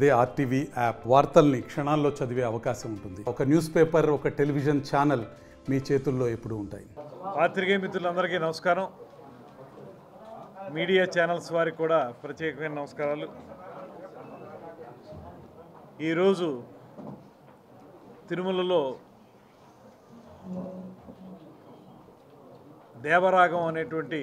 అదే RTV app వార్తల్ని క్షణాల్లో చదివే అవకాశం ఉంటుంది ఒక న్యూస్ పేపర్ ఒక టెలివిజన్ ఛానల్ మీ చేతుల్లో ఎప్పుడూ ఉంటాయి పాత్రికేయ మిత్రులందరికీ నమస్కారం మీడియా ఛానల్స్ వారికి కూడా ప్రత్యేకమైన నమస్కారాలు ఈరోజు తిరుమలలో దేవరాగం అనేటువంటి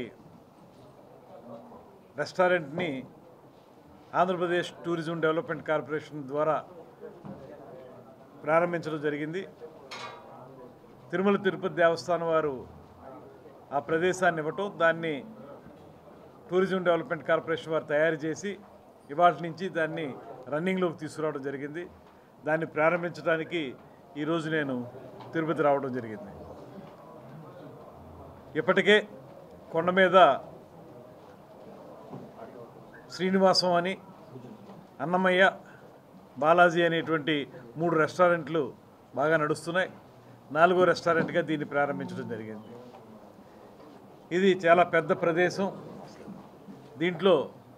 రెస్టారెంట్ని ఆంధ్రప్రదేశ్ టూరిజం డెవలప్మెంట్ కార్పొరేషన్ ద్వారా ప్రారంభించడం జరిగింది తిరుమల తిరుపతి దేవస్థానం వారు ఆ ప్రదేశాన్ని ఇవ్వటం దాన్ని టూరిజం డెవలప్మెంట్ కార్పొరేషన్ వారు తయారు చేసి ఇవాళ నుంచి దాన్ని రన్నింగ్లోకి తీసుకురావడం జరిగింది దాన్ని ప్రారంభించడానికి ఈరోజు నేను తిరుపతి రావడం జరిగింది ఇప్పటికే కొండ మీద శ్రీనివాసం అని అన్నమయ్య బాలాజీ అనేటువంటి మూడు రెస్టారెంట్లు బాగా నడుస్తున్నాయి నాలుగో రెస్టారెంట్గా దీన్ని ప్రారంభించడం జరిగింది ఇది చాలా పెద్ద ప్రదేశం దీంట్లో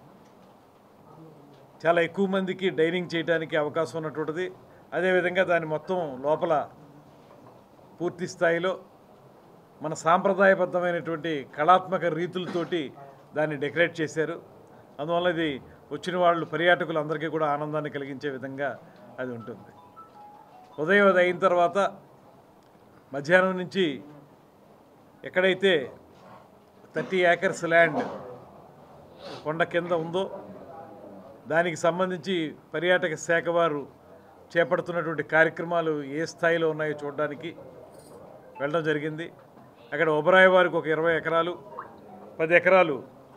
చాలా ఎక్కువ మందికి డైనింగ్ చేయడానికి అవకాశం ఉన్నటువంటిది అదేవిధంగా దాని మొత్తం లోపల పూర్తి స్థాయిలో మన సాంప్రదాయబద్ధమైనటువంటి కళాత్మక రీతులతోటి దాన్ని డెకరేట్ చేశారు అందువల్ల ఇది వచ్చిన వాళ్ళు పర్యాటకులందరికీ కూడా ఆనందాన్ని కలిగించే విధంగా అది ఉంటుంది ఉదయం అది అయిన తర్వాత మధ్యాహ్నం నుంచి ఎక్కడైతే థర్టీ ఏకర్స్ ల్యాండ్ కొండ కింద ఉందో దానికి సంబంధించి పర్యాటక శాఖ వారు చేపడుతున్నటువంటి కార్యక్రమాలు ఏ స్థాయిలో ఉన్నాయో చూడడానికి వెళ్ళడం జరిగింది అక్కడ ఒబరాయ వారికి ఒక ఇరవై ఎకరాలు పది ఎకరాలు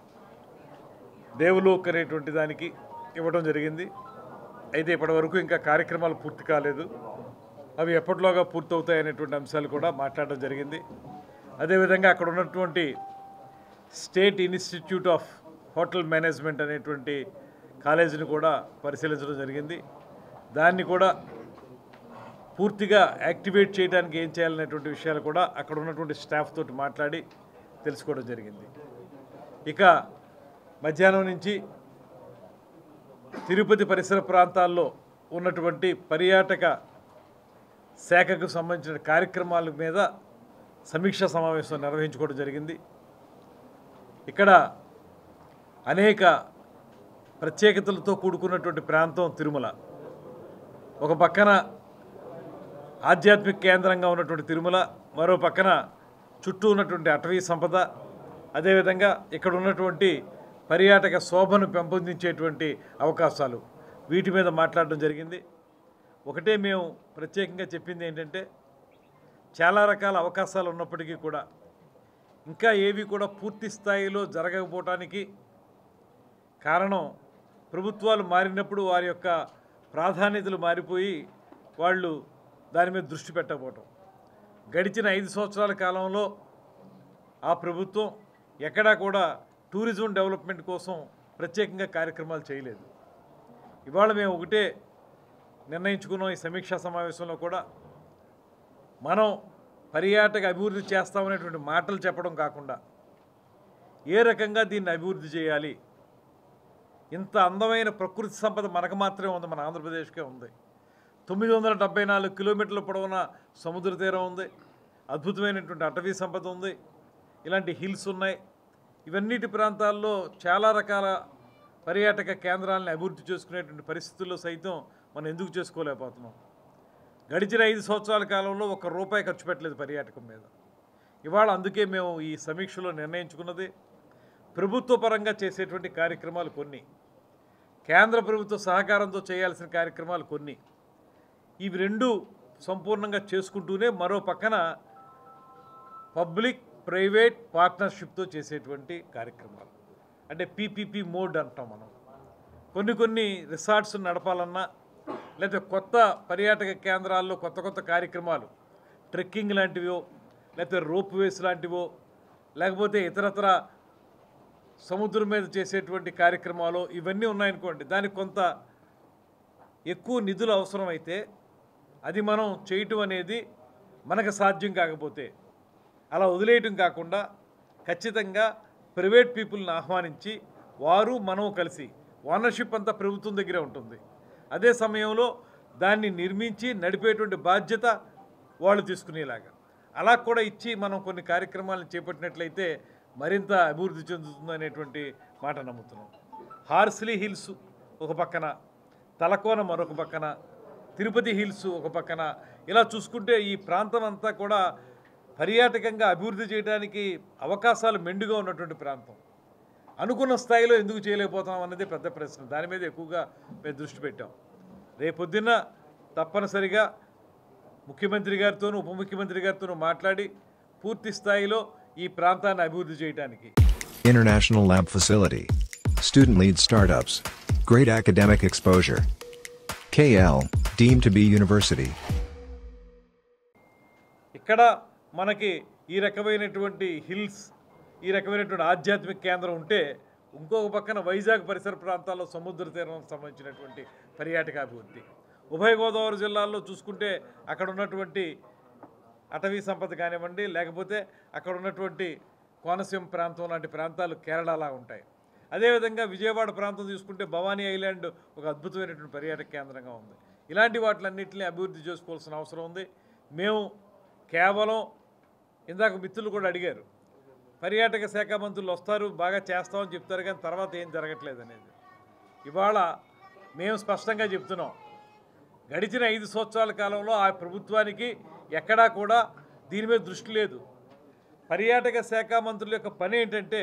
దేవులోక్ అనేటువంటి దానికి ఇవ్వడం జరిగింది అయితే ఇప్పటి వరకు ఇంకా కార్యక్రమాలు పూర్తి కాలేదు అవి ఎప్పటిలోగా పూర్తవుతాయి అనేటువంటి అంశాలు కూడా మాట్లాడడం జరిగింది అదేవిధంగా అక్కడ ఉన్నటువంటి state institute of hotel management అనేటువంటి కాలేజీని కూడా పరిశీలించడం జరిగింది దాన్ని కూడా పూర్తిగా యాక్టివేట్ చేయడానికి ఏం చేయాలనేటువంటి విషయాలు కూడా అక్కడ ఉన్నటువంటి స్టాఫ్ తోటి మాట్లాడి తెలుసుకోవడం జరిగింది ఇక మధ్యాహ్నం నుంచి తిరుపతి పరిసర ప్రాంతాల్లో ఉన్నటువంటి పర్యాటక శాఖకు సంబంధించిన కార్యక్రమాల మీద సమీక్షా సమావేశం నిర్వహించుకోవడం జరిగింది ఇక్కడ అనేక ప్రత్యేకతలతో కూడుకున్నటువంటి ప్రాంతం తిరుమల ఒక పక్కన ఆధ్యాత్మిక కేంద్రంగా ఉన్నటువంటి తిరుమల మరో పక్కన చుట్టూ ఉన్నటువంటి అటవీ సంపద అదేవిధంగా ఇక్కడ ఉన్నటువంటి పర్యాటక శోభను పెంపొందించేటువంటి అవకాశాలు వీటి మీద మాట్లాడడం జరిగింది ఒకటే మేము ప్రత్యేకంగా చెప్పింది ఏంటంటే చాలా రకాల అవకాశాలు ఉన్నప్పటికీ కూడా ఇంకా ఏవి కూడా పూర్తి స్థాయిలో జరగకపోవటానికి కారణం ప్రభుత్వాలు మారినప్పుడు వారి యొక్క ప్రాధాన్యతలు మారిపోయి వాళ్ళు దాని మీద దృష్టి పెట్టకపోవటం గడిచిన ఐదు సంవత్సరాల కాలంలో ఆ ప్రభుత్వం ఎక్కడా కూడా టూరిజం డెవలప్మెంట్ కోసం ప్రత్యేకంగా కార్యక్రమాలు చేయలేదు ఇవాళ మేము ఒకటే నిర్ణయించుకున్నాం ఈ సమీక్షా సమావేశంలో కూడా మనం పర్యాటక అభివృద్ధి చేస్తామనేటువంటి మాటలు చెప్పడం కాకుండా ఏ రకంగా దీన్ని అభివృద్ధి చేయాలి ఇంత అందమైన ప్రకృతి సంపద మనకు మాత్రమే ఉంది మన ఆంధ్రప్రదేశ్కే ఉంది తొమ్మిది వందల డెబ్బై నాలుగు కిలోమీటర్ల పొడవున సముద్ర తీరం ఉంది అద్భుతమైనటువంటి అటవీ సంపద ఉంది ఇలాంటి హిల్స్ ఉన్నాయి ఇవన్నిటి ప్రాంతాల్లో చాలా రకాల పర్యాటక కేంద్రాలను అభివృద్ధి చేసుకునేటువంటి పరిస్థితుల్లో సైతం మనం ఎందుకు చేసుకోలేకపోతున్నాం గడిచిన ఐదు సంవత్సరాల కాలంలో ఒక రూపాయి ఖర్చు పెట్టలేదు పర్యాటకం మీద ఇవాళ అందుకే మేము ఈ సమీక్షలో నిర్ణయించుకున్నది ప్రభుత్వ పరంగా చేసేటువంటి కార్యక్రమాలు కొన్ని కేంద్ర ప్రభుత్వ సహకారంతో చేయాల్సిన కార్యక్రమాలు కొన్ని ఇవి రెండు సంపూర్ణంగా చేసుకుంటూనే మరో పక్కన పబ్లిక్ ప్రైవేట్ పార్ట్నర్షిప్తో చేసేటువంటి కార్యక్రమాలు అంటే పీపీపీ మోడ్ అంటాం మనం కొన్ని కొన్ని రిసార్ట్స్ నడపాలన్నా లేదా కొత్త పర్యాటక కేంద్రాల్లో కొత్త కొత్త కార్యక్రమాలు ట్రెక్కింగ్ లాంటివో లేకపోతే రోప్ వేస్ లాంటివో లేకపోతే ఇతరత్ర సముద్రం మీద చేసేటువంటి కార్యక్రమాలు ఇవన్నీ ఉన్నాయనుకోండి దానికి కొంత ఎక్కువ నిధులు అవసరమైతే అది మనం చేయటం అనేది మనకు సాధ్యం కాకపోతే అలా వదిలేయటం కాకుండా ఖచ్చితంగా ప్రైవేట్ పీపుల్ని ఆహ్వానించి వారు మనం కలిసి ఓనర్షిప్ అంతా ప్రభుత్వం దగ్గరే ఉంటుంది అదే సమయంలో దాన్ని నిర్మించి నడిపేటువంటి బాధ్యత వాళ్ళు తీసుకునేలాగా అలా కూడా ఇచ్చి మనం కొన్ని కార్యక్రమాలను చేపట్టినట్లయితే మరింత అభివృద్ధి చెందుతుంది అనేటువంటి మాట నమ్ముతున్నాం హార్స్లీ హిల్స్ ఒక పక్కన తలకోన మరొక పక్కన తిరుపతి హిల్స్ ఒక పక్కన ఇలా చూసుకుంటే ఈ ప్రాంతం అంతా కూడా పర్యాటకంగా అభివృద్ధి చేయడానికి అవకాశాలు మెండుగా ఉన్నటువంటి ప్రాంతం అనుకున్న స్థాయిలో ఎందుకు చేయలేకపోతాం అన్నది పెద్ద ప్రశ్న దాని మీద ఎక్కువగా మేము దృష్టి పెట్టాం రేపొద్దున్న తప్పనిసరిగా ముఖ్యమంత్రి గారితోనూ ఉప ముఖ్యమంత్రి గారితోనూ మాట్లాడి పూర్తి స్థాయిలో ఈ ప్రాంతాన్ని అభివృద్ధి చేయడానికి International Lab Facility. Student lead startups. Great academic exposure. KL, deemed to be university. ఇక్కడ మనకి ఈ రకమైనటువంటి హిల్స్ ఈ రకమైనటువంటి ఆధ్యాత్మిక కేంద్రం ఉంటే ఇంకొక పక్కన వైజాగ్ పరిసర ప్రాంతాల్లో సముద్ర తీరానికి సంబంధించినటువంటి పర్యాటక అభివృద్ధి ఉభయ గోదావరి జిల్లాల్లో చూసుకుంటే అక్కడ ఉన్నటువంటి అటవీ సంపద కానివ్వండి లేకపోతే అక్కడ ఉన్నటువంటి కోనసీమ ప్రాంతం లాంటి ప్రాంతాలు కేరళలా ఉంటాయి అదేవిధంగా విజయవాడ ప్రాంతం తీసుకుంటే భవానీ ఐలాండ్ ఒక అద్భుతమైనటువంటి పర్యాటక కేంద్రంగా ఉంది ఇలాంటి వాటిలన్నింటినీ అభివృద్ధి చేసుకోవాల్సిన అవసరం ఉంది మేము కేవలం ఇందాక మిత్రులు కూడా అడిగారు పర్యాటక శాఖ మంత్రులు వస్తారు బాగా చేస్తామని చెప్తారు కానీ తర్వాత ఏం జరగట్లేదు అనేది ఇవాళ మేము స్పష్టంగా చెప్తున్నాం గడిచిన ఐదు సంవత్సరాల కాలంలో ఆ ప్రభుత్వానికి ఎక్కడా కూడా దీని మీద దృష్టి లేదు పర్యాటక శాఖ మంత్రుల యొక్క పని ఏంటంటే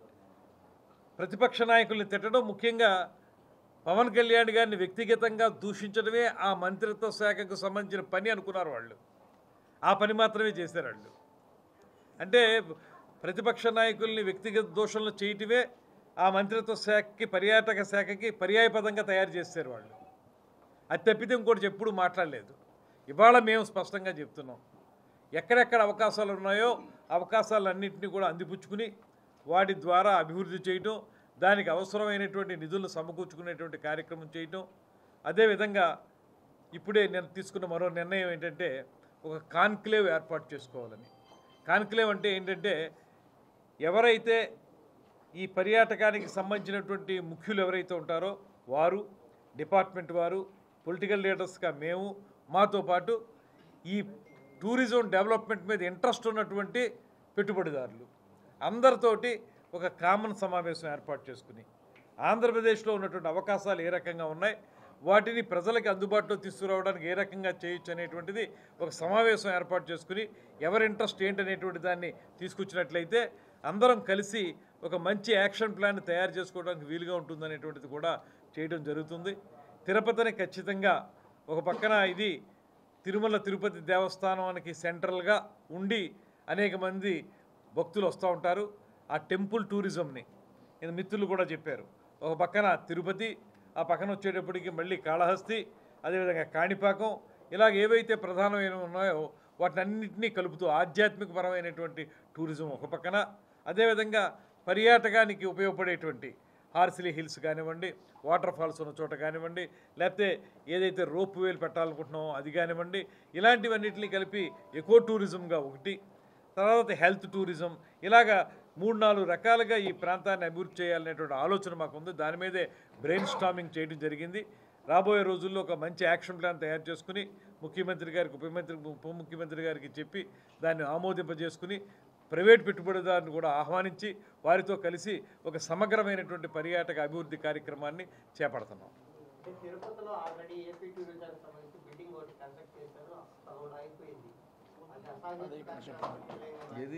ప్రతిపక్ష నాయకుల్ని తిట్టడం ముఖ్యంగా పవన్ కళ్యాణ్ గారిని వ్యక్తిగతంగా దూషించడమే ఆ మంత్రిత్వ శాఖకు సంబంధించిన పని అనుకున్నారు వాళ్ళు ఆ పని మాత్రమే చేశారు వాళ్ళు అంటే ప్రతిపక్ష నాయకుల్ని వ్యక్తిగత దోషంలో చేయటమే ఆ మంత్రిత్వ శాఖకి పర్యాటక శాఖకి పర్యాయపదంగా తయారు చేశారు వాళ్ళు అది తప్పితే ఇంకోటి ఎప్పుడు మాట్లాడలేదు ఇవాళ మేము స్పష్టంగా చెప్తున్నాం ఎక్కడెక్కడ అవకాశాలు ఉన్నాయో అవకాశాలన్నింటినీ కూడా అందిపుచ్చుకుని వాటి ద్వారా అభివృద్ధి చేయటం దానికి అవసరమైనటువంటి నిధులను సమకూర్చుకునేటువంటి కార్యక్రమం చేయటం అదేవిధంగా ఇప్పుడే నేను తీసుకున్న మరో నిర్ణయం ఏంటంటే ఒక కాన్క్లేవ్ ఏర్పాటు చేసుకోవాలని కాన్క్లేవ్ అంటే ఏంటంటే ఎవరైతే ఈ పర్యాటకానికి సంబంధించినటువంటి ముఖ్యులు ఎవరైతే ఉంటారో వారు డిపార్ట్మెంట్ వారు పొలిటికల్ లీడర్స్గా మేము మాతో పాటు ఈ టూరిజం డెవలప్మెంట్ మీద ఇంట్రెస్ట్ ఉన్నటువంటి పెట్టుబడిదారులు అందరితోటి ఒక కామన్ సమావేశం ఏర్పాటు చేసుకుని ఆంధ్రప్రదేశ్లో ఉన్నటువంటి అవకాశాలు ఏ రకంగా ఉన్నాయి వాటిని ప్రజలకు అందుబాటులో తీసుకురావడానికి ఏ రకంగా చేయొచ్చు అనేటువంటిది ఒక సమావేశం ఏర్పాటు చేసుకుని ఎవరి ఇంట్రెస్ట్ ఏంటనేటువంటి దాన్ని తీసుకొచ్చినట్లయితే అందరం కలిసి ఒక మంచి యాక్షన్ ప్లాన్ తయారు చేసుకోవడానికి వీలుగా ఉంటుందనేటువంటిది కూడా చేయడం జరుగుతుంది తిరుపతిని ఖచ్చితంగా ఒక పక్కన ఇది తిరుమల తిరుపతి దేవస్థానానికి సెంట్రల్గా ఉండి అనేక మంది భక్తులు వస్తూ ఉంటారు ఆ టెంపుల్ టూరిజంని ఇది మిత్రులు కూడా చెప్పారు ఒక పక్కన తిరుపతి ఆ పక్కన వచ్చేటప్పటికి మళ్ళీ కాళహస్తి అదేవిధంగా కాణిపాకం ఇలాగ ఏవైతే ప్రధానమైన ఉన్నాయో వాటినన్నింటినీ కలుపుతూ ఆధ్యాత్మికపరమైనటువంటి టూరిజం ఒక పక్కన అదేవిధంగా పర్యాటకానికి ఉపయోగపడేటువంటి హార్సిలీ హిల్స్ కానివ్వండి వాటర్ ఫాల్స్ ఉన్న చోట కానివ్వండి లేకపోతే ఏదైతే రోప్ వేలు పెట్టాలనుకుంటున్నామో అది కానివ్వండి ఇలాంటివన్నిటిని కలిపి ఎకో టూరిజంగా ఒకటి తర్వాత హెల్త్ టూరిజం ఇలాగా మూడు నాలుగు రకాలుగా ఈ ప్రాంతాన్ని అభివృద్ధి చేయాలనేటువంటి ఆలోచన మాకు ఉంది దాని మీదే బ్రెయిన్ స్టామింగ్ చేయడం జరిగింది రాబోయే రోజుల్లో ఒక మంచి యాక్షన్ ప్లాన్ తయారు చేసుకుని ముఖ్యమంత్రి గారికి ఉప మంత్రి ఉప ముఖ్యమంత్రి గారికి చెప్పి దాన్ని ఆమోదింపజేసుకుని ప్రైవేట్ పెట్టుబడిదారుని కూడా ఆహ్వానించి వారితో కలిసి ఒక సమగ్రమైనటువంటి పర్యాటక అభివృద్ధి కార్యక్రమాన్ని చేపడుతున్నాం అంటే తిరుపతిలో ఆల్రెడీ ఏపీ టూరిజం సంబంధించి బిల్డింగ్ ఒకటి కన్స్ట్రక్ట్ చేశారు అది కూడా అయిపోయింది అది అసాధ్యం ఏది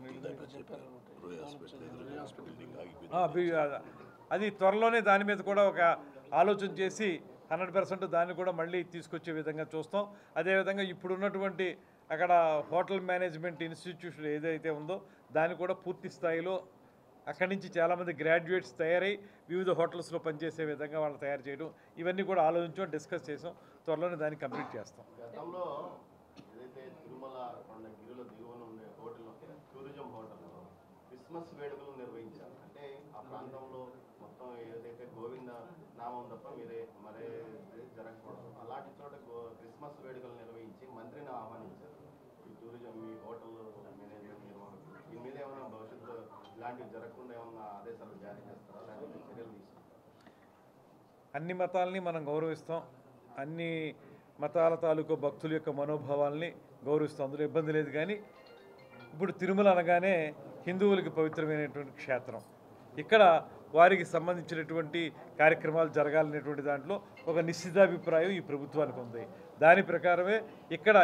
ఆ, బి- ఆ, అది త్వరలోనే దాని మీద కూడా ఒక ఆలోచన చేసి హండ్రెడ్ పర్సెంట్ దాన్ని కూడా మళ్ళీ తీసుకొచ్చే విధంగా చూస్తాం అదేవిధంగా ఇప్పుడున్నటువంటి అక్కడ హోటల్ మేనేజ్మెంట్ ఇన్స్టిట్యూషన్ ఏదైతే ఉందో దాన్ని కూడా పూర్తి స్థాయిలో అక్కడి నుంచి చాలామంది గ్రాడ్యుయేట్స్ తయారై వివిధ హోటల్స్లో పనిచేసే విధంగా వాళ్ళు తయారు చేయడం ఇవన్నీ కూడా ఆలోచించాం డిస్కస్ చేసాం త్వరలోనే దాన్ని కంప్లీట్ చేస్తాం గతంలో ఏదైతే తిరుమల కొండ గిరిలో దిగువన ఉండే హోటల్ టూరిజం హోటల్లో క్రిస్మస్ వేడుకలు నిర్వహించారు అంటే ఆ ప్రాంతంలో మొత్తం ఏదైతే గోవింద నామం తప్ప మీరే మరే జరగకూడదు అలాంటి చోట గో- క్రిస్మస్ వేడుకలు నిర్వహించి మంత్రిని ఆహ్వానించారు ఈ టూరిజం మీ హోటల్ మేనేజ్మెంట్ నిర్వహణ దీని మీద ఏమైనా భవిష్యత్తులో ఇలాంటివి జరగకుండా ఏమన్నా ఆదేశాలు జారీ చేస్తారా లేకపోతే చర్యలు తీసుకుంటారా అన్ని మతాలని మనం గౌరవిస్తాం అన్ని మతాల తాలూకు భక్తుల యొక్క మనోభావాల్ని గౌరవిస్తాం అందులో ఇబ్బంది లేదు కానీ ఇప్పుడు తిరుమల అనగానే హిందువులకి పవిత్రమైనటువంటి క్షేత్రం ఇక్కడ వారికి సంబంధించినటువంటి కార్యక్రమాలు జరగాలనేటువంటి దాంట్లో ఒక నిశ్చితాభిప్రాయం ఈ ప్రభుత్వానికి ఉంది దాని ప్రకారమే ఇక్కడ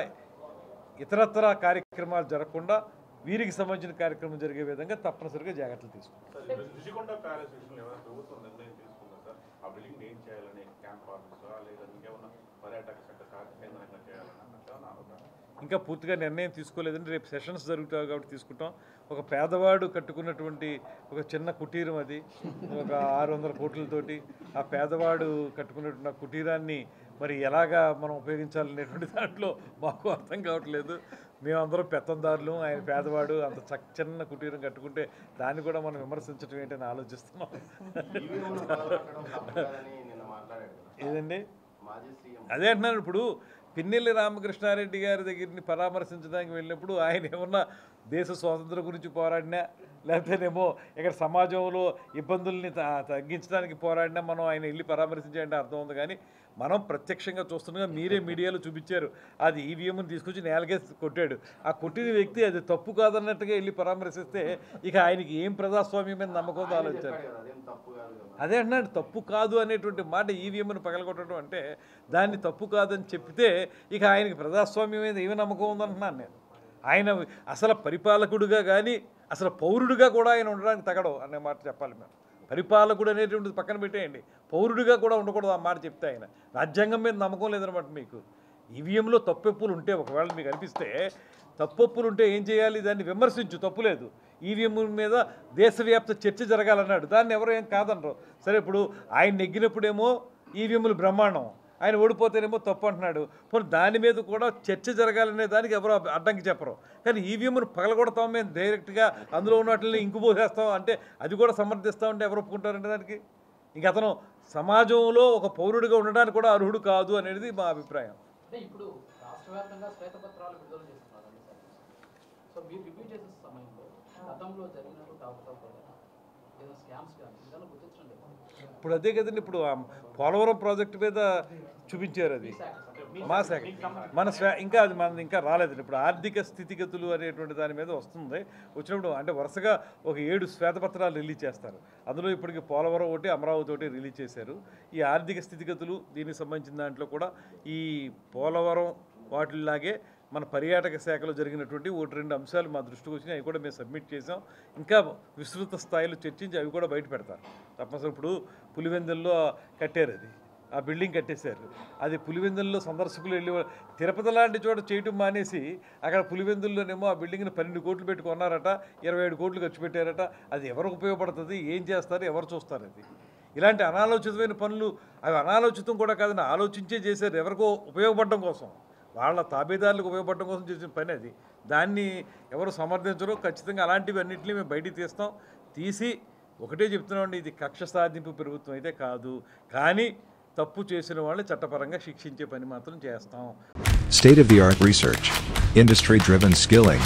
ఇతరత్ర కార్యక్రమాలు జరగకుండా వీరికి సంబంధించిన కార్యక్రమం జరిగే విధంగా తప్పనిసరిగా జాగ్రత్తలు తీసుకుంటాం సార్ ఇప్పుడు రుషికొండ ప్యాలెస్ విషయంలో ఏమైనా ప్రభుత్వం నిర్ణయం తీసుకుందా సార్ ఆ బిల్డింగ్ ఏం చేయాలని క్యాంప్ ఆఫీసా లేదా ఇంకేమన్నా పర్యాటక శాఖ కార్య కేంద్రంగా చేయాలని అట్లా అవగాహన ఇంకా పూర్తిగా నిర్ణయం తీసుకోలేదంటే రేపు సెషన్స్ జరుగుతాయి కాబట్టి తీసుకుంటాం ఒక పేదవాడు కట్టుకున్నటువంటి ఒక చిన్న కుటీరం అది ఒక ఆరు వందల కోట్లతోటి ఆ పేదవాడు కట్టుకున్నటువంటి ఆ కుటీరాన్ని మరి ఎలాగా మనం ఉపయోగించాలనేటువంటి దాంట్లో మాకు అర్థం కావట్లేదు మేమందరం పెత్తందారులు ఆయన పేదవాడు అంత చక్క చిన్న కుటీరం కట్టుకుంటే దాన్ని కూడా మనం విమర్శించడం ఏంటని ఆలోచిస్తున్నాం ఈవీఎంను పగలగొట్టడం తప్పు కాదని నిన్న మాట్లాడాడు కదా ఏదండి మాజీ సీఎం అదే అంటున్నాను ఇప్పుడు పిన్నెల్లి రామకృష్ణారెడ్డి గారి దగ్గరిని పరామర్శించడానికి వెళ్ళినప్పుడు ఆయన ఏమన్నా దేశ స్వాతంత్రం గురించి పోరాడినా లేకపోతేనేమో ఇక్కడ సమాజంలో ఇబ్బందుల్ని త- తగ్గించడానికి పోరాడినా మనం ఆయన వెళ్ళి పరామర్శించాలంటే అర్థం ఉంది కానీ మనం ప్రత్యక్షంగా చూస్తుండగా మీరే మీడియాలో చూపించారు అది ఈవీఎంని తీసుకొచ్చి నేలకే కొట్టాడు ఆ కొట్టిన వ్యక్తి అది తప్పు కాదన్నట్టుగా వెళ్ళి పరామర్శిస్తే ఇక ఆయనకి ఏం ప్రజాస్వామ్యం మీద నమ్మకం ఉందో ఆలోచించారు చెప్పాడు కదా అదేం తప్పు కాదు కదా అదే అంటున్నాడు తప్పు కాదు అనేటువంటి మాట ఈవీఎంను పగలగొట్టడం అంటే దాన్ని తప్పు కాదని చెప్తే ఇక ఆయనకి ప్రజాస్వామ్యం మీద ఏమి నమ్మకం ఉందంటున్నాను నేను ఆయన అసలు పరిపాలకుడుగా కానీ అసలు పౌరుడిగా కూడా ఆయన ఉండడానికి తగడవు అనే మాట చెప్పాలి మేము పరిపాలకుడు అనేటువంటిది పక్కన పెట్టేయండి పౌరుడిగా కూడా ఉండకూడదు ఆ మాట చెప్తే ఆయన రాజ్యాంగం మీద నమ్మకం లేదనమాట మీకు ఈవీఎంలో తప్పెప్పులు ఉంటే ఒకవేళ మీకు అనిపిస్తే తప్పొప్పులు ఉంటే ఏం చేయాలి దాన్ని విమర్శించు తప్పులేదు ఈవీఎం మీద దేశవ్యాప్త చర్చ జరగాలన్నాడు దాన్ని ఎవరు ఏం కాదనరు సరే ఇప్పుడు ఆయన నెగ్గినప్పుడేమో ఈవీఎంలు బ్రహ్మాండం ఆయన ఓడిపోతేనేమో తప్పు అంటున్నాడు పోనీ దాని మీద కూడా చర్చ జరగాలనే దానికి ఎవరు అడ్డంకి చెప్పరు కానీ ఈవీఎంను పగలగొడతాం మేము డైరెక్ట్గా అందులో ఉన్న వాటిని ఇంకుపోసేస్తాం అంటే అది కూడా సమర్థిస్తామంటే ఎవరు ఒప్పుకుంటారంటే దానికి ఇంక అతను సమాజంలో ఒక పౌరుడిగా ఉండడానికి కూడా అర్హుడు కాదు అనేది మా అభిప్రాయం అంటే ఇప్పుడు రాష్ట్ర వ్యాప్తంగా శ్వేతపత్రాలు విడుదల చేస్తున్నారు అన్ని సార్ సో మీరు రివ్యూ చేసే సమయంలో గతంలో జరిగినట్టు కాకపోతే ఏదైనా స్కామ్స్ కానీ ఏదైనా గుర్తించండి ఇప్పుడు అదే కదండి ఇప్పుడు ఆ పోలవరం ప్రాజెక్టు మీద చూపించారు అది మా శాఖ మన స్వా- ఇంకా అది మన ఇంకా రాలేదండి ఇప్పుడు ఆర్థిక స్థితిగతులు అనేటువంటి దాని మీద వస్తుంది వచ్చినప్పుడు అంటే వరుసగా ఒక ఏడు శ్వేతపత్రాలు రిలీజ్ చేస్తారు అందులో ఇప్పటికి పోలవరం ఒకటి అమరావతి ఒకటి రిలీజ్ చేశారు ఈ ఆర్థిక స్థితిగతులు దీనికి సంబంధించిన దాంట్లో కూడా ఈ పోలవరం వాటిలాగే మన పర్యాటక శాఖలో జరిగినటువంటి ఒకటి రెండు అంశాలు మా దృష్టికి వచ్చినాయి అవి కూడా మేము సబ్మిట్ చేసాం ఇంకా విస్తృత స్థాయిలో చర్చించి అవి కూడా బయట పెడతారు తప్పనిసరి ఇప్పుడు పులివెందుల్లో కట్టారు అది ఆ బిల్డింగ్ కట్టేశారు అది పులివెందుల్లో సందర్శకులు వెళ్ళి తిరుపతి లాంటి చోట చేయటం మానేసి అక్కడ పులివెందుల్లోనేమో ఆ బిల్డింగ్ని పన్నెండు కోట్లు పెట్టి కొన్నారట ఇరవై ఏడు కోట్లు ఖర్చు పెట్టారట అది ఎవరికి ఉపయోగపడుతుంది ఏం చేస్తారు ఎవరు చూస్తారు అది ఇలాంటి అనాలోచితమైన పనులు అవి అనాలోచితం కూడా కాదని ఆలోచించే చేశారు ఎవరికో ఉపయోగపడడం కోసం వాళ్ళ తాబేదారులకు ఉపయోగపడడం కోసం చేసిన పని అది దాన్ని ఎవరు సమర్థించరు ఖచ్చితంగా అలాంటివి అన్నింటినీ మేము బయటికి తీస్తాం తీసి ఒకటే చెప్తున్నామండి ఇది కక్ష సాధింపు ప్రభుత్వం అయితే కాదు కానీ తప్పు చేసిన వాళ్ళని చట్టపరంగా శిక్షించే పని మాత్రం చేస్తాం State of the art research. Industry driven skilling.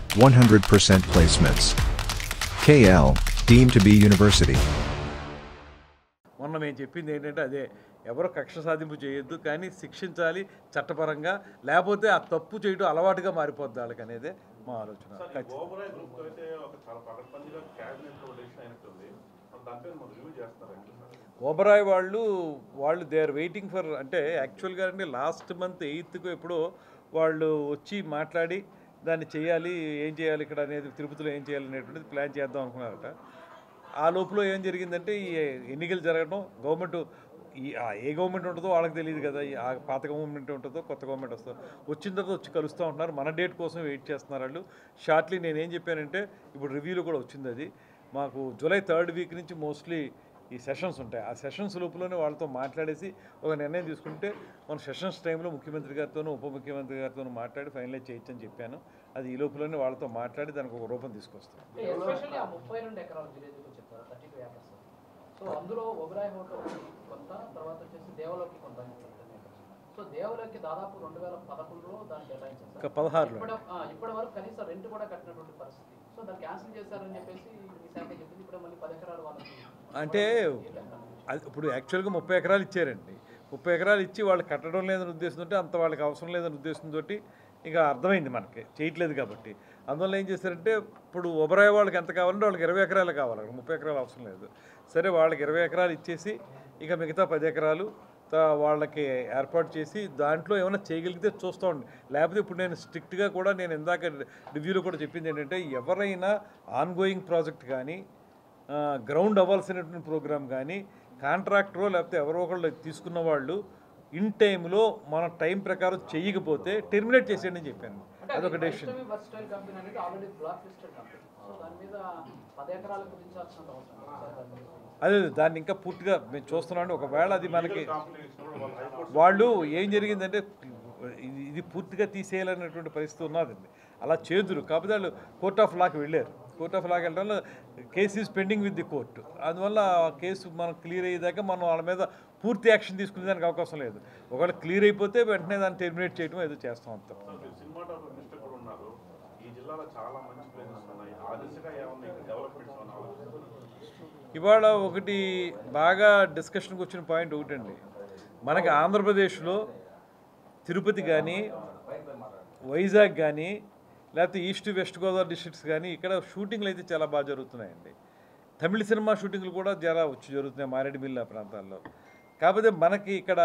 100% placements. KL, deemed to be university. మొన్న మేము చెప్పింది ఏంటంటే అదే ఎవరు కక్ష సాధింపు చేయొద్దు కానీ శిక్షించాలి చట్టపరంగా లేకపోతే ఆ తప్పు చేయడం అలవాటుగా మారిపోద్ది వాళ్ళకి అనేదే మా ఆలోచన ఖచ్చితంగా. ఓబరాయ్ గ్రూప్ అయితే ఒక చాలా పకడ్బందీగా క్యాబినెట్ లో డెసిషన్ అయినట్టుంది మరి దానిపైన మనం రివ్యూ చేస్తారు ఓబరాయ్ వాళ్ళు వాళ్ళు దే ఆర్ వెయిటింగ్ ఫర్ అంటే యాక్చువల్గా అంటే లాస్ట్ మంత్ ఎయిత్కు ఎప్పుడో వాళ్ళు వచ్చి మాట్లాడి దాన్ని చేయాలి ఏం చేయాలి ఇక్కడ అనేది తిరుపతిలో ఏం చేయాలి అనేటువంటిది ప్లాన్ చేద్దాం అనుకున్నారట ఆ లోపల ఏం జరిగిందంటే ఈ ఎన్నికలు జరగడం గవర్నమెంట్ ఈ ఆ ఏ గవర్నమెంట్ ఉంటుందో వాళ్ళకి తెలియదు కదా ఈ ఆ పాత గవర్నమెంట్ ఉంటుందో కొత్త గవర్నమెంట్ వస్తుందో వచ్చిన తర్వాత వచ్చి కలుస్తూ ఉంటున్నారు మన డేట్ కోసం వెయిట్ చేస్తున్నారు వాళ్ళు షార్ట్లీ నేనేం చెప్పానంటే ఇప్పుడు రివ్యూలో కూడా వచ్చింది అది మాకు జూలై థర్డ్ వీక్ నుంచి మోస్ట్లీ ఈ సెషన్స్ ఉంటాయి ఆ సెషన్స్ లోపలనే వాళ్ళతో మాట్లాడేసి ఒక నిర్ణయం తీసుకుంటే మన సెషన్స్ టైంలో ముఖ్యమంత్రి గారితోనూ ఉప ముఖ్యమంత్రి గారితోనూ మాట్లాడి ఫైనలైజ్ చేయొచ్చని చెప్పాను అది ఈ లోపలనే వాళ్ళతో మాట్లాడి దానికి ఒక రూపం తీసుకొస్తాం ఎస్పెషల్లీ ఆ ముప్పై రెండు ఎకరాల విలేజ్ గురించి చెప్తారు థర్టీ టూ ఏకర్స్ సో అందులో ఒబరాయ్ హోటల్ కొంత తర్వాత వచ్చేసి దేవలోకి కొంత అని చెప్తారు ten acres. సో దేవలోకి దాదాపు రెండు వేల పదకొండులో దాన్ని కేటాయించారు ఇంకా సార్. పదహారులో ఇప్పటి ఆ, ఇప్పటి వరకు కనీసం రెంట్ కూడా కట్టినటువంటి పరిస్థితి సో దాన్ని క్యాన్సిల్ చేశారని చెప్పేసి ఈ శాఖ చెప్పింది ఇప్పుడు మళ్ళీ పది ఎకరాలు వాళ్ళకి అంటే అది ఇప్పుడు యాక్చువల్గా ముప్పై ఎకరాలు ఇచ్చారండి ముప్పై ఎకరాలు ఇచ్చి వాళ్ళు కట్టడం లేదని ఉద్దేశంతో అంత వాళ్ళకి అవసరం లేదని ఉద్దేశంతో ఇక అర్థమైంది మనకి చేయట్లేదు కాబట్టి అందువల్ల ఏం చేశారంటే ఇప్పుడు ఒబరాయి వాళ్ళకి ఎంత కావాలంటే వాళ్ళకి ఇరవై ఎకరాలు కావాలి అక్కడ ముప్పై ఎకరాలు అవసరం లేదు సరే వాళ్ళకి ఇరవై ఎకరాలు ఇచ్చేసి ఇక మిగతా పది ఎకరాలు తా- వాళ్ళకి ఏర్పాటు చేసి దాంట్లో ఏమైనా చేయగలిగితే చూస్తూ ఉండి లేకపోతే ఇప్పుడు నేను స్ట్రిక్ట్గా కూడా నేను ఇందాక రివ్యూలో కూడా చెప్పింది ఏంటంటే ఎవరైనా ఆన్గోయింగ్ ప్రాజెక్ట్ కానీ ఆ, గ్రౌండ్ అవ్వాల్సినటువంటి ప్రోగ్రామ్ కానీ కాంట్రాక్టరో లేకపోతే ఎవరో ఒకళ్ళు తీసుకున్న వాళ్ళు ఇన్ టైంలో మన టైం ప్రకారం చేయకపోతే టెర్మినేట్ చేసేయండి అని చెప్పాను అదొక డెసిషన్ వర్స్టైల్ కంపెనీ అనేది already black listed company so దాని మీద పది ఎకరాలు కుదించాల్సిన అవసరం లేదు. సార్ దాని మీద అదే దాన్ని ఇంకా పూర్తిగా మేము చూస్తున్నాం ఒకవేళ అది మనకి కాంప్లికేషన్ కూడా వాళ్ళు హైకోర్టు వాళ్ళు ఏం జరిగిందంటే ఇది ఇది పూర్తిగా తీసేయాలనేటువంటి పరిస్థితి ఉన్నదండి అలా చేదురు కాకపోతే వాళ్ళు కోర్ట్ ఆఫ్ లాకి వెళ్ళారు కోర్ట్ ఆఫ్ లాకి వెళ్ళడం case is pending with the court అందువల్ల ఆ కేసు మనం క్లియర్ అయ్యేదాకా మనం వాళ్ళ మీద పూర్తి యాక్షన్ తీసుకునేదానికి అవకాశం లేదు ఒకవేళ క్లియర్ అయిపోతే వెంటనే దాన్ని టెర్మినేట్ చేయడం ఏదో చేస్తాం అంత మీరు సినిమాటోగ్రఫర్ మిస్టర్ కూడా ఉన్నారు ఈ జిల్లాలో చాలా మంచి ప్లేసెస్ ఉన్నాయి ఆ దిశగా ఏమన్నా ఇక్కడ డెవలప్మెంట్స్ అని ఆలోచిస్తున్నారు ఇవాళ ఒకటి బాగా డిస్కషన్కి వచ్చిన పాయింట్ ఒకటండి మనకి ఆంధ్రప్రదేశ్లో తిరుపతి కానీ వైజాగ్ కానీ లేకపోతే ఈస్ట్ వెస్ట్ గోదావరి డిస్ట్రిక్ట్స్ కానీ ఇక్కడ షూటింగ్లు అయితే చాలా బాగా జరుగుతున్నాయండి తమిళ సినిమా షూటింగ్లు కూడా చాలా వచ్చి జరుగుతున్నాయి మారేడుమిల్లి ఆ ప్రాంతాల్లో కాకపోతే మనకి ఇక్కడ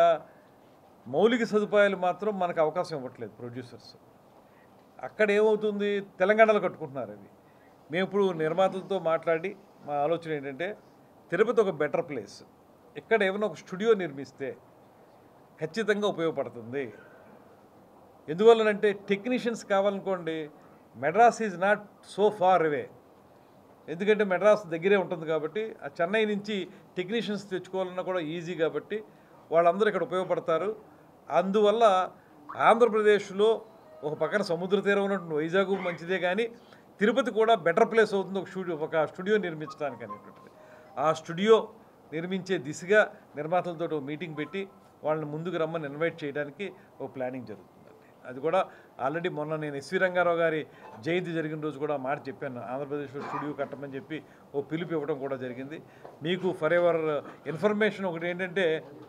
మౌలిక సదుపాయాలు మాత్రం మనకు అవకాశం ఇవ్వట్లేదు ప్రొడ్యూసర్స్ అక్కడ ఏమవుతుంది తెలంగాణలో కట్టుకుంటున్నారు అవి మేము ఇప్పుడు నిర్మాతలతో మాట్లాడి మా ఆలోచన ఏంటంటే తిరుపతి ఒక బెటర్ ప్లేస్ ఇక్కడ ఏమైనా ఒక స్టూడియో నిర్మిస్తే ఖచ్చితంగా ఉపయోగపడుతుంది ఎందువల్లనంటే టెక్నీషియన్స్ కావాలనుకోండి Madras is not so far away ఎందుకంటే మెడ్రాస్ దగ్గరే ఉంటుంది కాబట్టి ఆ చెన్నై నుంచి టెక్నీషియన్స్ తెచ్చుకోవాలన్నా కూడా ఈజీ కాబట్టి వాళ్ళందరూ ఇక్కడ ఉపయోగపడతారు అందువల్ల ఆంధ్రప్రదేశ్లో ఒక పక్కన సముద్ర తీరం ఉన్నటువంటి వైజాగ్ మంచిదే కానీ తిరుపతి కూడా బెటర్ ప్లేస్ అవుతుంది ఒక స్టూడియో ఒక స్టూడియో నిర్మించడానికి అనేటువంటిది ఆ స్టూడియో నిర్మించే దిశగా నిర్మాతలతో ఒక మీటింగ్ పెట్టి వాళ్ళని ముందుకు రమ్మని ఇన్వైట్ చేయడానికి ఒక ప్లానింగ్ జరుగుతుందండి అది కూడా ఆల్రెడీ మొన్న నేను ఎస్వి రంగారావు గారి జయంతి జరిగిన రోజు కూడా ఆ మాట చెప్పాను ఆంధ్రప్రదేశ్లో స్టూడియో కట్టమని చెప్పి ఓ పిలుపు ఇవ్వడం కూడా జరిగింది మీకు ఫర్ ఎవర్ ఇన్ఫర్మేషన్ ఒకటి ఏంటంటే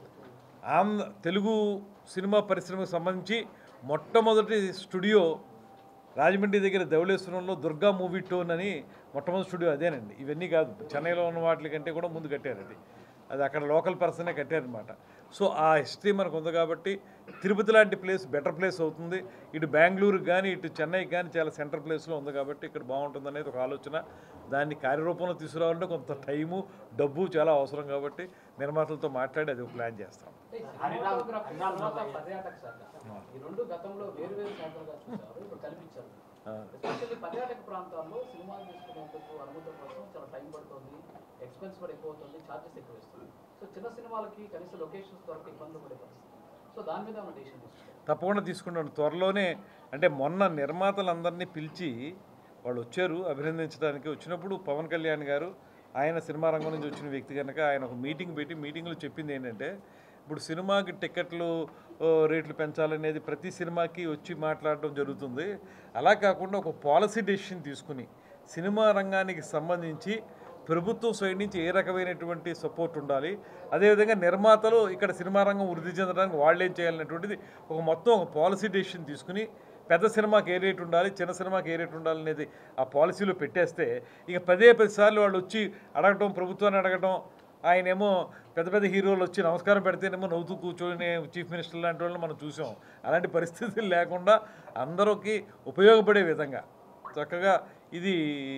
ఆంధ్ర తెలుగు సినిమా పరిశ్రమకు సంబంధించి మొట్టమొదటి స్టూడియో రాజమండ్రి దగ్గర ధవళేశ్వరంలో దుర్గా మూవీ టోన్ అని మొట్టమొదటి స్టూడియో అదేనండి ఇవన్నీ కాదు చెన్నైలో ఉన్న వాటి కంటే కూడా ముందు కట్టారు అది అది అక్కడ లోకల్ పర్సనే కట్టారనమాట సో ఆ హిస్టరీ మనకు ఉంది కాబట్టి తిరుపతి లాంటి ప్లేస్ బెటర్ ప్లేస్ అవుతుంది ఇటు బెంగళూరుకి కానీ ఇటు చెన్నైకి కానీ చాలా సెంటర్ ప్లేస్లో ఉంది కాబట్టి ఇక్కడ బాగుంటుంది అనేది ఒక ఆలోచన దాన్ని కార్యరూపంలో తీసుకురావాలంటే కొంత టైము డబ్బు చాలా అవసరం కాబట్టి నిర్మాతలతో మాట్లాడి అది ఒక ప్లాన్ చేస్తాం సినిమాటోగ్రఫీ తర్వాత పర్యాటక శాఖ ఈ రెండు గతంలో వేరు వేరు శాఖలుగా చూసారు ఇప్పుడు కల్పించారు ఎస్పెషల్లీ పర్యాటక ప్రాంతాల్లో సినిమాలు తీసుకునేందుకు అనుమతుల కోసం చాలా టైం పడుతుంది ఎక్స్పెన్స్ కూడా ఎక్కువ అవుతుంది ఛార్జెస్ ఎక్కువ ఇస్తుంది సో చిన్న సినిమాలకి కనీసం లొకేషన్స్ దొరక ఇబ్బందులు పడే పరిస్థితి సో దాని మీద ఏమైనా డెసిషన్ తీసుకుంటారు తప్పకుండా తీసుకుంటాను త్వరలోనే అంటే మొన్న నిర్మాతలందరినీ పిలిచి వాళ్ళు వచ్చారు అభినందించడానికి వచ్చినప్పుడు పవన్ కళ్యాణ్ గారు ఆయన సినిమా రంగం నుంచి వచ్చిన వ్యక్తి కనుక ఆయన ఒక మీటింగ్ పెట్టి మీటింగ్లో చెప్పింది ఏంటంటే ఇప్పుడు సినిమాకి టికెట్లు ఓ, రేట్లు పెంచాలనేది ప్రతి సినిమాకి వచ్చి మాట్లాడడం జరుగుతుంది అలా కాకుండా ఒక పాలసీ డెసిషన్ తీసుకుని సినిమా రంగానికి సంబంధించి ప్రభుత్వం సైడ్ నుంచి ఏ రకమైనటువంటి సపోర్ట్ ఉండాలి అదేవిధంగా నిర్మాతలు ఇక్కడ సినిమా రంగం వృద్ధి చెందడానికి వాళ్ళు ఏం చేయాలనేటువంటిది ఒక మొత్తం ఒక పాలసీ డెసిషన్ తీసుకుని పెద్ద సినిమాకి ఏ రేట్ ఉండాలి చిన్న సినిమాకి ఏ రేట్ ఉండాలి అనేది ఆ పాలసీలో పెట్టేస్తే ఇక పదే పది సార్లు వాళ్ళు వచ్చి అడగటం ప్రభుత్వాన్ని అడగటం ఆయనేమో పెద్ద పెద్ద హీరోలు వచ్చి నమస్కారం పెడితేనేమో నవ్వుతూ కూర్చొని చీఫ్ మినిస్టర్ లాంటి వాళ్ళని మనం చూసాం అలాంటి పరిస్థితులు లేకుండా అందరికీ ఉపయోగపడే విధంగా చక్కగా ఇది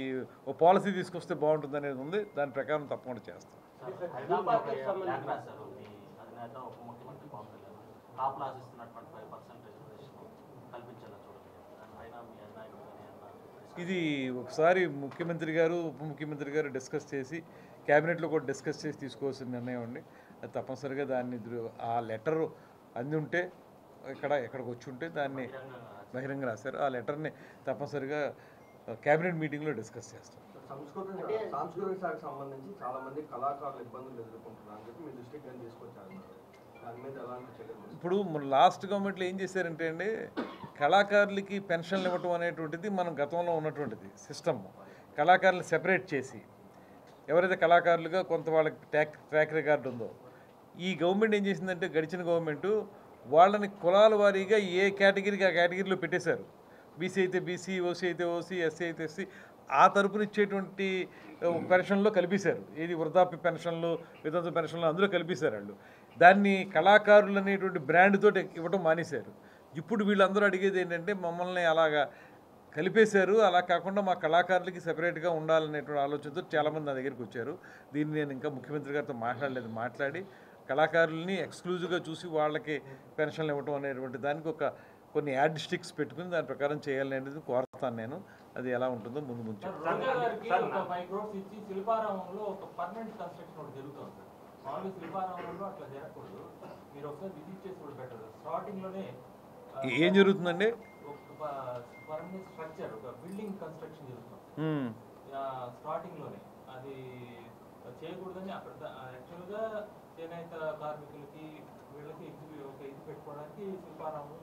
ఓ పాలసీ తీసుకొస్తే బాగుంటుంది అనేది ఉంది దాని ప్రకారం తప్పకుండా చేస్తాం హైదరాబాద్కి సంబంధించి రాశారు మీ అధినేత ఉప ముఖ్యమంత్రి పవన్ కళ్యాణ్ కాపులు ఆశిస్తున్నటువంటి ఫైవ్ పర్సెంట్ రిజర్వేషన్ కల్పించాలని చూడండి అయినా మీ అధినాయకుడు కానీ అన్న ఇది ఒకసారి ముఖ్యమంత్రి గారు ఉప ముఖ్యమంత్రి గారు డిస్కస్ చేసి క్యాబినెట్లో కూడా డిస్కస్ చేసి తీసుకోవాల్సిన నిర్ణయం అండి అది తప్పనిసరిగా దాన్ని దృ- ఆ లెటర్ అంది ఉంటే ఇక్కడ ఎక్కడికి వచ్చి ఉంటే దాన్ని బహిరంగ రాశారు ఆ లెటర్ని తప్పనిసరిగా క్యాబినెట్ మీటింగ్లో డిస్కస్ చేస్తాం సంస్కృతి సాంస్కృతిక శాఖకు సంబంధించి చాలా మంది కళాకారులు ఇబ్బందులు ఎదుర్కొంటున్నారు అని చెప్పి మీ దృష్టికి కానీ తీసుకొచ్చారు దాని మీద ఎలాంటి చర్యలు తీసుకుంటారు? ఇప్పుడు మన లాస్ట్ గవర్నమెంట్లో ఏం చేశారంటే అండి కళాకారులకి పెన్షన్లు ఇవ్వటం అనేటువంటిది మనం గతంలో ఉన్నటువంటిది సిస్టమ్ కళాకారులు సెపరేట్ చేసి ఎవరైతే కళాకారులుగా కొంత వాళ్ళకి ట్రాక్ ట్రాక్ రికార్డు ఉందో ఈ గవర్నమెంట్ ఏం చేసిందంటే గడిచిన గవర్నమెంట్ వాళ్ళని కులాల వారీగా ఏ కేటగిరీకి ఆ కేటగిరీలో పెట్టేశారు బీసీ అయితే బీసీ ఓసీ అయితే ఓసీ ఎస్సీ అయితే ఎస్సీ ఆ తరపున ఇచ్చేటువంటి ఆ, పెన్షన్లో కలిపేశారు ఏది వృద్ధాప్య పెన్షన్లు వితంతు పెన్షన్లు అందులో కలిపేశారు వాళ్ళు దాన్ని కళాకారులు అనేటువంటి బ్రాండ్ తోటి ఇవ్వడం మానేశారు ఇప్పుడు వీళ్ళందరూ అడిగేది ఏంటంటే మమ్మల్ని అలాగా కలిపేశారు అలా కాకుండా మా కళాకారులకి సెపరేట్గా ఉండాలనేటువంటి ఆలోచనతో చాలామంది నా దగ్గరికి వచ్చారు దీన్ని నేను ఇంకా ముఖ్యమంత్రి గారితో మాట్లాడలేదు మాట్లాడి కళాకారుల్ని ఎక్స్క్లూజివ్గా చూసి వాళ్ళకి పెన్షన్లు ఇవ్వటం అనేటువంటి దానికి ఒక కొన్ని యాడ్ స్టిక్స్ పెట్టుకుని దాని ప్రకారం చేయాలి అనేది కోరుతాను నేను అది ఎలా ఉంటుందో ముందు ముందు చెప్తాను. రోజా గారికి ఒక ఫైవ్ క్రోర్స్ ఇచ్చి శిల్పారామంలో ఒక పర్మనెంట్ కన్స్ట్రక్షన్ ఒకటి జరుగుతుంది సార్ మామూలుగా శిల్పారామంలో అట్లా జరగకూడదు మీరు ఒకసారి విజిట్ చేసి కూడా బెటర్ స్టార్టింగ్ లోనే ఆ, ఏం జరుగుతుందండి ఒక పర్మనెంట్ స్ట్రక్చర్ ఒక బిల్డింగ్ కన్స్ట్రక్షన్ జరుగుతుంది మ్మ్. స్టార్టింగ్ లోనే అది చేయకూడదని అక్కడ యాక్చువల్గా చేనేత కార్మికులకి వీళ్ళకి ఎగ్జిబి ఒక ఇది పెట్టుకోవడానికి శిల్పారామం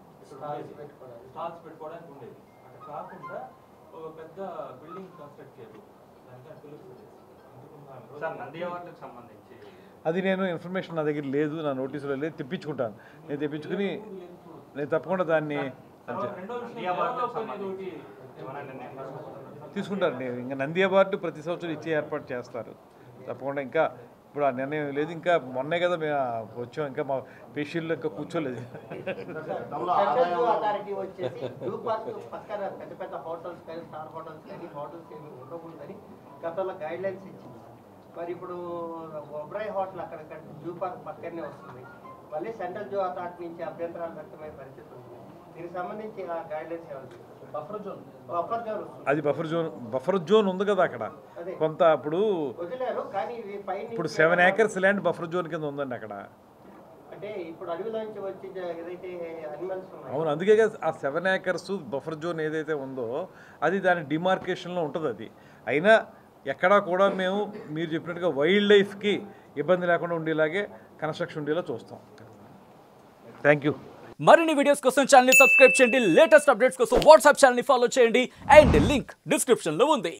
ఇక్కడ స్టాల్స్ పెట్టుకోవడానికి ఉండేది అట్లా కాకుండా ఒక పెద్ద బిల్డింగ్ కన్స్ట్రక్ట్ చేయరు దానికి తెలుస్తుంది సార్ నంది అవార్డులకు సంబంధించి అది నేను ఇన్ఫర్మేషన్ నా దగ్గర లేదు నా నోటీసులో లేదు తెప్పించుకుంటాను నేను తెప్పించుకుని నేను తప్పకుండా దాన్ని అంతే రెండో నంది విషయం అవార్డులకు డెవలప్ అనేది సంబంధించి ఒకటి ఏమైనా నిర్ణయం తీసుకుంటారా? తీసుకుంటారు నేను ఇంకా నంది అవార్డు ప్రతి సంవత్సరం ఇచ్చే ఏర్పాటు చేస్తారు తప్పకుండా ఇంకా ఇప్పుడు ఆ నిర్ణయం లేదు ఇంకా మొన్నే కదా మేము వచ్చాం ఇంకా మా పేషీల్లో ఇంకా కూర్చోలేదు గతంలో సెంట్రల్ ఆదాయం జూ అథారిటీ వచ్చేసి జూ పార్క్ పక్కన పెద్ద పెద్ద హోటల్స్ కానీ స్టార్ హోటల్స్ కానీ హోటల్స్ ఏమి ఉండకూడదని గతంలో గైడ్ లైన్స్ ఇచ్చింది మరి ఇప్పుడు ఒబ్రాయ్ హోటల్ అక్కడ కంటే జూ పార్క్ పక్కనే వస్తుంది మళ్ళీ సెంట్రల్ జూ అథారిటీ నుంచి అభ్యంతరాలు వ్యక్తమయ్యే పరిస్థితి ఉంది దీనికి సంబంధించి ఆ గైడ్ లైన్స్ ఏమంటారు బఫర్ జోన్ బఫర్ జోన్ వస్తుంది అది బఫర్ జోన్ బఫర్ జోన్ ఉంది కదా అక్కడ అదే. కొంత ఇప్పుడు వదిలేరు కానీ ఇవి పైన ఇప్పుడు seven acres land buffer zone కింద ఉందండి అక్కడ అంటే ఇప్పుడు అడవిలో నుంచి వచ్చి జ- ఏదైతే అనిమల్స్ ఉన్నాయి అవును అందుకే కదా ఆ సెవెన్ ఏకర్స్ బఫర్ జోన్ ఏదైతే ఉందో అది దాని డిమార్కేషన్లో ఉంటుంది అది అయినా ఎక్కడా కూడా మేము మీరు చెప్పినట్టుగా వైల్డ్ లైఫ్కి ఇబ్బంది లేకుండా ఉండేలాగే కన్స్ట్రక్షన్ ఉండేలా చూస్తాం థ్యాంక్ యూ మరిన్ని వీడియోస్ కోసం ఛానల్ సబ్స్క్రైబ్ చేయండి లేటెస్ట్ అప్డేట్స్ కోసం వాట్సాప్ ఛానల్ ఫాలో చేయండి అండ్ లింక్ డిస్క్రిప్షన్ లో ఉంది